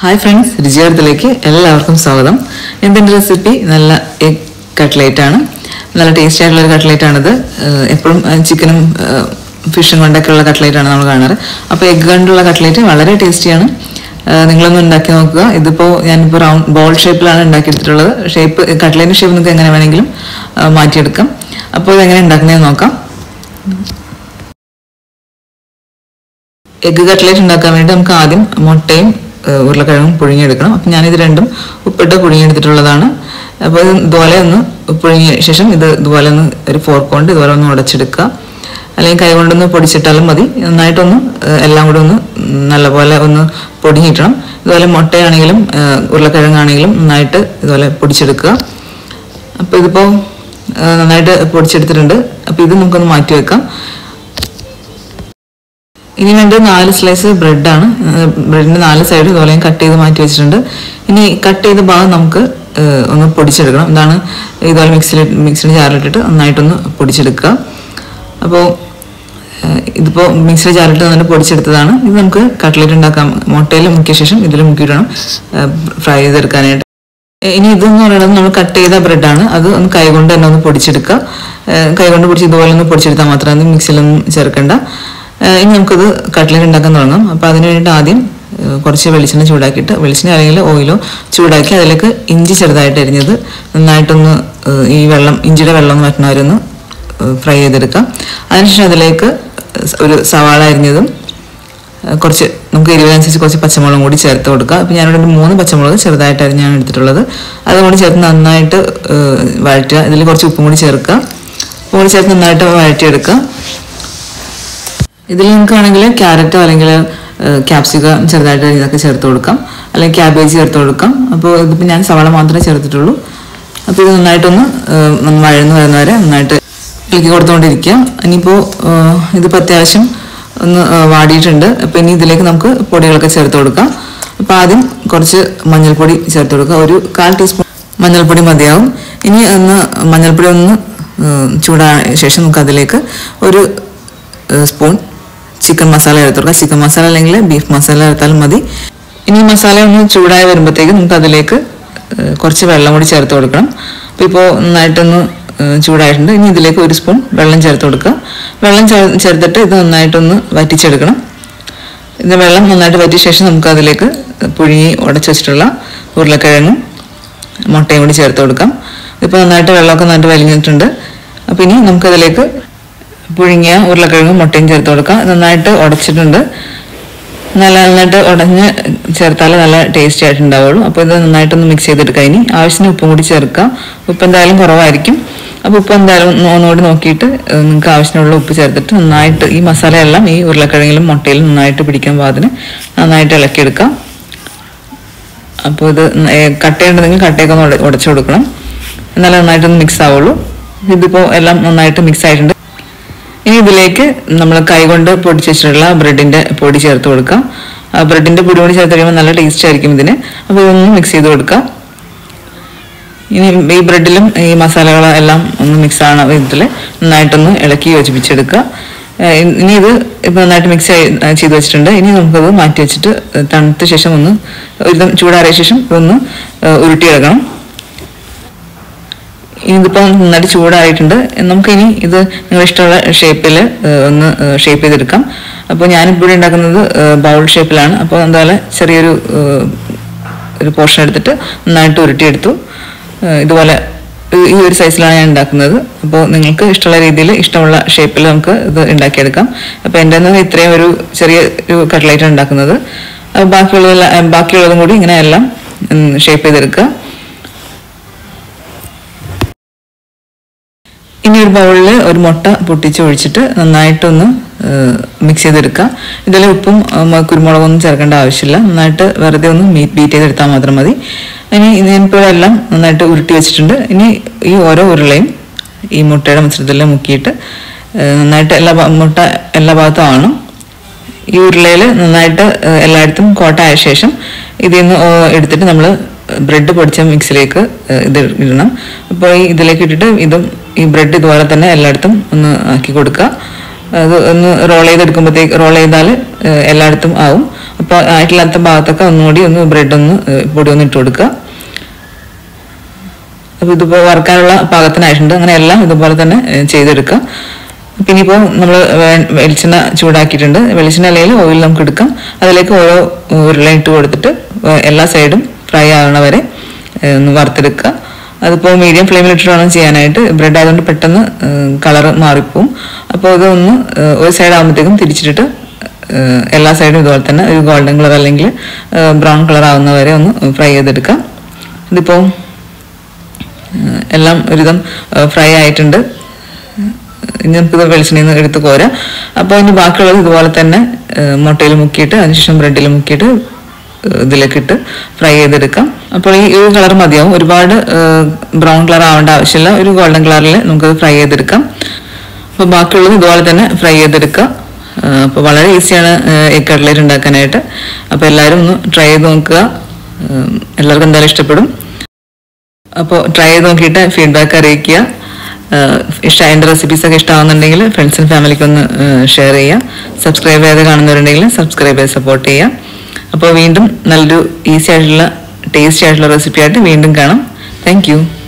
hi friends രുചിയാർത്തിലേക്ക് എല്ലാവർക്കും സ്വാഗതം എന്തിൻ്റെ റെസിപ്പി നല്ല എഗ് കട്ട്ലേറ്റ് ആണ് നല്ല ടേസ്റ്റി ആയിട്ടുള്ള ഒരു കട്ട്ലേറ്റ് ആണിത് എപ്പോഴും ചിക്കനും ഫിഷും കൊണ്ടൊക്കെയുള്ള കട്ട്ലേറ്റ് ആണ് നമ്മൾ കാണാറ് അപ്പോൾ എഗ് കൊണ്ടുള്ള കട്ട്ലേറ്റ് വളരെ ടേസ്റ്റിയാണ് നിങ്ങളൊന്ന് ഉണ്ടാക്കി നോക്കുക ഇതിപ്പോൾ ഞാനിപ്പോൾ റൗണ്ട് ബോൾ ഷേപ്പിലാണ് ഉണ്ടാക്കിയെടുത്തിട്ടുള്ളത് ഷേപ്പ് കട്ട്ലേറ്റ് ഷേപ്പ് നിങ്ങൾക്ക് എങ്ങനെ വേണമെങ്കിലും ആ, മാറ്റിയെടുക്കാം അപ്പോൾ ഇതെങ്ങനെ ഉണ്ടാക്കുന്നതെന്ന് നോക്കാം എഗ് കട്ട്ലേറ്റ് ഉണ്ടാക്കാൻ വേണ്ടി നമുക്ക് ആദ്യം മുട്ടയും ഏഹ്, ഉരുളക്കിഴങ്ങും പുഴുങ്ങിയെടുക്കണം അപ്പം ഞാനിത് രണ്ടും ഉപ്പിട്ട് പുഴുങ്ങിയെടുത്തിട്ടുള്ളതാണ് അപ്പോൾ ഇത് ഇതുപോലെ ഒന്ന് പുഴുങ്ങിയ ശേഷം ഇത് ഇതുപോലെ ഒന്ന് ഒരു ഫോർക്ക് കൊണ്ട് ഇതുപോലെ ഒന്ന് ഉടച്ചെടുക്കുക അല്ലെങ്കിൽ കൈ കൊണ്ടൊന്ന് പൊടിച്ചിട്ടാലും മതി നന്നായിട്ടൊന്ന് ഏഹ്, എല്ലാം കൂടി ഒന്ന് നല്ലപോലെ ഒന്ന് പൊടിഞ്ഞിട്ടണം ഇതുപോലെ മുട്ടയാണെങ്കിലും ഏഹ്, ഉരുളക്കിഴങ്ങാണെങ്കിലും നന്നായിട്ട് ഇതുപോലെ പൊടിച്ചെടുക്കുക അപ്പോൾ ഇതിപ്പോൾ ഏഹ്, നന്നായിട്ട് പൊടിച്ചെടുത്തിട്ടുണ്ട് അപ്പോൾ ഇത് നമുക്കൊന്ന് മാറ്റി വെക്കാം ഇനി വേണ്ടത് നാല് സ്ലൈസ് ബ്രെഡാണ് ബ്രെഡിന്റെ നാല് സൈഡ് ഇതുപോലെ കട്ട് ചെയ്ത് മാറ്റി വെച്ചിട്ടുണ്ട് ഇനി കട്ട് ചെയ്ത ഭാഗം നമുക്ക് ഏഹ്, ഒന്ന് പൊടിച്ചെടുക്കണം ഇതാണ് ഇതുപോലെ മിക്സിയിൽ മിക്സിയുടെ ജാറിലിട്ടിട്ട് നന്നായിട്ടൊന്ന് പൊടിച്ചെടുക്കുക അപ്പോൾ ഇതിപ്പോൾ മിക്സിയുടെ ജാറിലിട്ട് നന്നായിട്ട് പൊടിച്ചെടുത്തതാണ് ഇത് നമുക്ക് കട്ട്ലേറ്റ് ഉണ്ടാക്കാം മുട്ടയിൽ മുക്കിയ ശേഷം ഇതിൽ മുക്കിയിട്ട് വേണം ഫ്രൈ ചെയ്തെടുക്കാനായിട്ട് ഇനി ഇതെന്ന് പറയുന്നത് നമ്മൾ കട്ട് ചെയ്ത ബ്രെഡാണ് അത് ഒന്ന് കൈകൊണ്ട് തന്നെ ഒന്ന് പൊടിച്ചെടുക്കുക ഏഹ് കൈകൊണ്ട് പൊടിച്ച് ഇതുപോലെ ഒന്ന് പൊടിച്ചെടുത്താൽ മാത്രം അത് മിക്സിയിലൊന്നും ചേർക്കണ്ട ഏഹ് ഇനി നമുക്കത് കട്ട്ലറ്റ് ഉണ്ടാക്കാൻ തുടങ്ങാം അപ്പോൾ അതിന് വേണ്ടിയിട്ട് ആദ്യം ഏഹ് കുറച്ച് വെളിച്ചെണ്ണ ചൂടാക്കിയിട്ട് വെളിച്ചെണ്ണ അല്ലെങ്കിൽ ഓയിലോ ചൂടാക്കി അതിലേക്ക് ഇഞ്ചി ചെറുതായിട്ട് അരിഞ്ഞത് നന്നായിട്ടൊന്ന് ഏഹ് ഈ വെള്ളം ഇഞ്ചിയുടെ വെള്ളം ഒന്ന് വറ്റുന്നവരൊന്ന് ഫ്രൈ ചെയ്തെടുക്കാം അതിനുശേഷം അതിലേക്ക് ഒരു സവാള അരിഞ്ഞതും ഏഹ് കുറച്ച് നമുക്ക് എരിവിനനുസരിച്ച് കുറച്ച് പച്ചമുളകും കൂടി ചേർത്ത് കൊടുക്കുക അപ്പോൾ ഞാനിവിടെ ഒരു മൂന്ന് പച്ചമുളക് ചെറുതായിട്ട് അരിഞ്ഞാണ് എടുത്തിട്ടുള്ളത് അതും കൂടി ചേർത്ത് നന്നായിട്ട് ഏഹ് വഴറ്റുക ഇതിൽ കുറച്ച് ഉപ്പും കൂടി ചേർക്കുക ഉപ്പും കൂടി ചേർത്ത് നന്നായിട്ട് വഴറ്റിയെടുക്കുക ഇതിൽ നിങ്ങൾക്കാണെങ്കിൽ ക്യാരറ്റോ അല്ലെങ്കിൽ ക്യാപ്സിക്കം ചെറുതായിട്ട് ഇതൊക്കെ ചേർത്ത് കൊടുക്കാം അല്ലെങ്കിൽ ക്യാബേജ് ചേർത്ത് കൊടുക്കാം അപ്പോൾ ഇതിപ്പോൾ ഞാൻ സവാള മാത്രമേ ചേർത്തിട്ടുള്ളൂ അപ്പോൾ ഇത് നന്നായിട്ടൊന്ന് ഏഹ്, ഒന്ന് വഴന്ന് വരുന്ന വരെ നന്നായിട്ട് ഇളക്കി കൊടുത്തുകൊണ്ടിരിക്കുക ഇനിയിപ്പോൾ ഏഹ്, ഇതിപ്പോൾ അത്യാവശ്യം ഒന്ന് ഏഹ്, വാടിയിട്ടുണ്ട് അപ്പോൾ ഇനി ഇതിലേക്ക് നമുക്ക് പൊടികളൊക്കെ ചേർത്ത് കൊടുക്കാം അപ്പോൾ ആദ്യം കുറച്ച് മഞ്ഞൾപ്പൊടി ചേർത്ത് കൊടുക്കുക ഒരു കാൽ ടീസ്പൂൺ മഞ്ഞൾപ്പൊടി മതിയാവും ഇനി ഒന്ന് മഞ്ഞൾപ്പൊടി ഒന്ന് ഏഹ്, ചൂടായ ശേഷം നമുക്ക് അതിലേക്ക് ഒരു ഏഹ് സ്പൂൺ ചിക്കൻ മസാല ചേർത്ത് കൊടുക്കുക ചിക്കൻ മസാല അല്ലെങ്കിൽ ബീഫ് മസാല ചേർത്താലും മതി ഇനി ഈ മസാല ഒന്ന് ചൂടായി വരുമ്പോഴത്തേക്ക് നമുക്ക് അതിലേക്ക് ഏഹ് കുറച്ച് വെള്ളം കൂടി ചേർത്ത് കൊടുക്കണം അപ്പോൾ ഇപ്പോൾ നന്നായിട്ടൊന്ന് ഏഹ് ചൂടായിട്ടുണ്ട് ഇനി ഇതിലേക്ക് ഒരു സ്പൂൺ വെള്ളം ചേർത്ത് കൊടുക്കുക വെള്ളം ചേർ- ചേർത്തിട്ട് ഇത് നന്നായിട്ടൊന്ന് വറ്റിച്ചെടുക്കണം ഇത് വെള്ളം നന്നായിട്ട് വറ്റിയ ശേഷം നമുക്ക് അതിലേക്ക് പുഴുങ്ങി ഉടച്ച് വെച്ചിട്ടുള്ള ഉരുളക്കിഴങ്ങും മുട്ടയും കൂടി ചേർത്ത് കൊടുക്കാം ഇപ്പോൾ നന്നായിട്ട് വെള്ളമൊക്കെ നന്നായിട്ട് വലിഞ്ഞിട്ടുണ്ട് അപ്പോൾ ഇനി നമുക്കതിലേക്ക് പുഴുങ്ങിയ ഉരുളക്കിഴങ്ങും മുട്ടയും ചേർത്ത് കൊടുക്കാം നന്നായിട്ട് ഉടച്ചിട്ടുണ്ട് നല്ല നന്നായിട്ട് ഉടഞ്ഞ് ചേർത്താലേ നല്ല ടേസ്റ്റി ആയിട്ട് ഉണ്ടാവുള്ളൂ അപ്പോൾ ഇത് നന്നായിട്ടൊന്ന് മിക്സ് ചെയ്തെടുക്കാം ഇനി ആവശ്യത്തിന് ഉപ്പും കൂടി ചേർക്കാം ഉപ്പ് എന്തായാലും കുറവായിരിക്കും അപ്പോൾ ഉപ്പ് എന്തായാലും ഒന്ന് ഒന്നുകൂടി നോക്കിയിട്ട് ഏഹ്, നിങ്ങൾക്ക് ആവശ്യത്തിനുള്ള ഉപ്പ് ചേർത്തിട്ട് നന്നായിട്ട് ഈ മസാലയെല്ലാം ഈ ഉരുളക്കിഴങ്ങിലും മുട്ടയിലും നന്നായിട്ട് പിടിക്കാൻ പാകത്തിന് നന്നായിട്ട് ഇളക്കിയെടുക്കാം അപ്പോൾ ഇത് കട്ട് ചെയ്യേണ്ടതെങ്കിൽ കട്ടയൊക്കെ ഒന്ന് ഉട- ഉടച്ചു കൊടുക്കണം എന്നാലേ നന്നായിട്ടൊന്ന് മിക്സ് ആവുള്ളൂ ഇതിപ്പോൾ എല്ലാം നന്നായിട്ട് മിക്സ് ആയിട്ടുണ്ട് ഇനി ഇതിലേക്ക് നമ്മൾ കൈകൊണ്ട് പൊടിച്ച് വെച്ചിട്ടുള്ള ബ്രെഡിന്റെ പൊടി ചേർത്ത് കൊടുക്കാം ആ ബ്രെഡിന്റെ പൊടി കൂടി ചേർത്ത് കഴിയുമ്പോൾ നല്ല ടേസ്റ്റ് ആയിരിക്കും ഇതിന് അപ്പോൾ ഇതൊന്ന് മിക്സ് ചെയ്ത് കൊടുക്കാം ഇനി ഈ ബ്രെഡിലും ഈ മസാലകളെല്ലാം ഒന്ന് മിക്സ് ആവണ വിധത്തിൽ നന്നായിട്ടൊന്ന് ഇളക്കി യോജിപ്പിച്ചെടുക്കുക ഏഹ് ഇനി ഇത് ഇപ്പം നന്നായിട്ട് മിക്സ് ചെയ്ത് വെച്ചിട്ടുണ്ട് ഇനി നമുക്കത് മാറ്റി വെച്ചിട്ട് തണുത്ത ശേഷം ഒന്ന് ഒരുവിധം ചൂടാറിയ ശേഷം ഇതൊന്ന് ഏഹ് ഉരുട്ടിയെടുക്കണം ഇതിപ്പോൾ നന്നായിട്ട് ചൂടായിട്ടുണ്ട് നമുക്കിനി ഇത് നിങ്ങളുടെ ഇഷ്ടമുള്ള ഷേപ്പിൽ ഒന്ന് ഷേപ്പ് ചെയ്തെടുക്കാം അപ്പോൾ ഞാനിപ്പോൾ ഇവിടെ ഉണ്ടാക്കുന്നത് ബൗൾ ഷേപ്പിലാണ് അപ്പോൾ എന്തായാലും ചെറിയൊരു ഏഹ്, ഒരു പോർഷൻ എടുത്തിട്ട് നന്നായിട്ട് ഉരുട്ടിയെടുത്തു ഏഹ്, ഇതുപോലെ ഈ- ഈ ഒരു സൈസിലാണ് ഞാൻ ഉണ്ടാക്കുന്നത് അപ്പോൾ നിങ്ങൾക്ക് ഇഷ്ടമുള്ള രീതിയിൽ ഇഷ്ടമുള്ള ഷേപ്പിൽ നമുക്ക് ഇത് ഉണ്ടാക്കിയെടുക്കാം അപ്പോൾ എൻ്റെ നിന്ന് ഇത്രയും ഒരു ചെറിയ ഒരു കട്ട്ലൈറ്റ് ഉണ്ടാക്കുന്നത് അപ്പോൾ ബാക്കിയുള്ളതെല്ലാം ബാക്കിയുള്ളതും കൂടി ഇങ്ങനെ എല്ലാം ഷേപ്പ് ചെയ്തെടുക്കുക ഇനി ഒരു ബൗളിൽ ഒരു മുട്ട പൊട്ടിച്ച് ഒഴിച്ചിട്ട് നന്നായിട്ടൊന്ന് മിക്സ് ചെയ്തെടുക്കുക ഇതിൽ ഉപ്പും ഉം, കുരുമുളകൊന്നും ചേർക്കേണ്ട ആവശ്യമില്ല നന്നായിട്ട് വെറുതെ ഒന്ന് മീറ്റ് ബീറ്റ് ചെയ്തെടുത്താൽ മാത്രം മതി ഇനി ഞാനിപ്പോൾ എല്ലാം നന്നായിട്ട് ഉരുട്ടി വെച്ചിട്ടുണ്ട് ഇനി ഈ ഓരോ ഉരുളയും ഈ മുട്ടയുടെ മിശ്രിതത്തിൽ മുക്കിയിട്ട് ഏഹ്, നന്നായിട്ട് എല്ലാ ഭാ- മുട്ട എല്ലാ ഭാഗത്തും ആവണം ഈ ഉരുളയിൽ നന്നായിട്ട് ഏഹ്, എല്ലായിടത്തും കോട്ടായ ശേഷം ഇതിൽ നിന്ന് ഓ- എടുത്തിട്ട് നമ്മൾ ബ്രെഡ് പൊടിച്ച മിക്സിലേക്ക് ഏഹ്, ഇത് ഇടണം അപ്പോൾ ഈ ഇതിലേക്ക് ഇട്ടിട്ട് ഇതും ഈ ബ്രെഡ് ഇതുപോലെ തന്നെ എല്ലായിടത്തും ഒന്ന് ആക്കി കൊടുക്കുക അത് ഒന്ന് റോൾ ചെയ്തെടുക്കുമ്പോഴത്തേക്ക് റോൾ ചെയ്താൽ എല്ലായിടത്തും ആവും അപ്പോൾ ആയിട്ടില്ലാത്ത ഭാഗത്തൊക്കെ ഒന്നുകൂടി ഒന്ന് ബ്രെഡ് ഒന്ന് ഏഹ്, പൊടി ഒന്ന് ഇട്ട് കൊടുക്കുക അപ്പോൾ ഇതിപ്പോൾ വറുക്കാനുള്ള പാകത്തിനായിട്ടുണ്ട് അങ്ങനെ എല്ലാം ഇതുപോലെ തന്നെ ഏഹ്, ചെയ്തെടുക്കാം പിന്നെ ഇപ്പോൾ നമ്മൾ വെളിച്ചെണ്ണ ചൂടാക്കിയിട്ടുണ്ട് വെളിച്ചെണ്ണ അല്ലെങ്കിൽ ഓയിൽ നമുക്ക് എടുക്കാം അതിലേക്ക് ഓരോ ഉരുള ഇട്ട് കൊടുത്തിട്ട് ഏഹ്, എല്ലാ സൈഡും ഫ്രൈ ആവണ വരെ ഏഹ്, ഒന്ന് വറുത്തെടുക്കുക അതിപ്പോൾ മീഡിയം ഫ്ലെയിമിൽ ഇട്ടിട്ട് വേണം ചെയ്യാനായിട്ട് ബ്രെഡ് ആയതുകൊണ്ട് പെട്ടെന്ന് കളർ മാറിപ്പോവും അപ്പോൾ ഇതൊന്ന് ഏഹ്, ഒരു സൈഡ് ആകുമ്പോഴത്തേക്കും തിരിച്ചിട്ടിട്ട് ഏഹ്, എല്ലാ സൈഡും ഇതുപോലെ തന്നെ ഒരു ഗോൾഡൻ കളർ അല്ലെങ്കിൽ ബ്രൗൺ കളർ ആവുന്ന വരെ ഒന്ന് ഫ്രൈ ചെയ്തെടുക്കാം ഇതിപ്പോൾ ഏഹ് എല്ലാം ഒരുവിധം ഫ്രൈ ആയിട്ടുണ്ട് ഇനി നമുക്കിത് വെളിച്ചെണ്ണയിൽ നിന്ന് എടുത്ത് കോരാം അപ്പോൾ ഇനി ബാക്കിയുള്ളത് ഇതുപോലെ തന്നെ ഏഹ് മുട്ടയിൽ മുക്കിയിട്ട് അതിനുശേഷം ബ്രെഡിൽ മുക്കിയിട്ട് ഏഹ് ഇതിലേക്ക് ഇട്ട് ഫ്രൈ ചെയ്തെടുക്കാം അപ്പോൾ ഈ ഒരു കളർ മതിയാവും ഒരുപാട് ബ്രൗൺ കളർ ആവേണ്ട ആവശ്യമില്ല ഒരു ഗോൾഡൻ കളറിൽ നമുക്കത് ഫ്രൈ ചെയ്തെടുക്കാം അപ്പോൾ ബാക്കിയുള്ളത് ഇതുപോലെ തന്നെ ഫ്രൈ ചെയ്തെടുക്കുക അപ്പോൾ വളരെ ഈസിയാണ് എഗ് കട്ട്ലേറ്റ് ഉണ്ടാക്കാനായിട്ട് അപ്പോൾ എല്ലാവരും ഒന്ന് ട്രൈ ചെയ്ത് നോക്കുക ഏഹ് എല്ലാവർക്കും എന്തായാലും ഇഷ്ടപ്പെടും അപ്പോൾ ട്രൈ ചെയ്ത് നോക്കിയിട്ട് ഫീഡ്ബാക്ക് അറിയിക്കുക ഇഷ്ടം എൻ്റെ റെസിപ്പീസൊക്കെ ഇഷ്ടമാകുന്നുണ്ടെങ്കിൽ ഫ്രണ്ട്സിനും ഫാമിലിക്കും ഒന്ന് ഷെയർ ചെയ്യുക സബ്സ്ക്രൈബ് ചെയ്ത് കാണുന്നവരുണ്ടെങ്കിൽ സബ്സ്ക്രൈബ് ചെയ്ത് സപ്പോർട്ട് ചെയ്യുക അപ്പോൾ വീണ്ടും നല്ലൊരു ഈസി ആയിട്ടുള്ള ടേസ്റ്റി ആയിട്ടുള്ള റെസിപ്പി ആയിട്ട് വീണ്ടും കാണാം താങ്ക്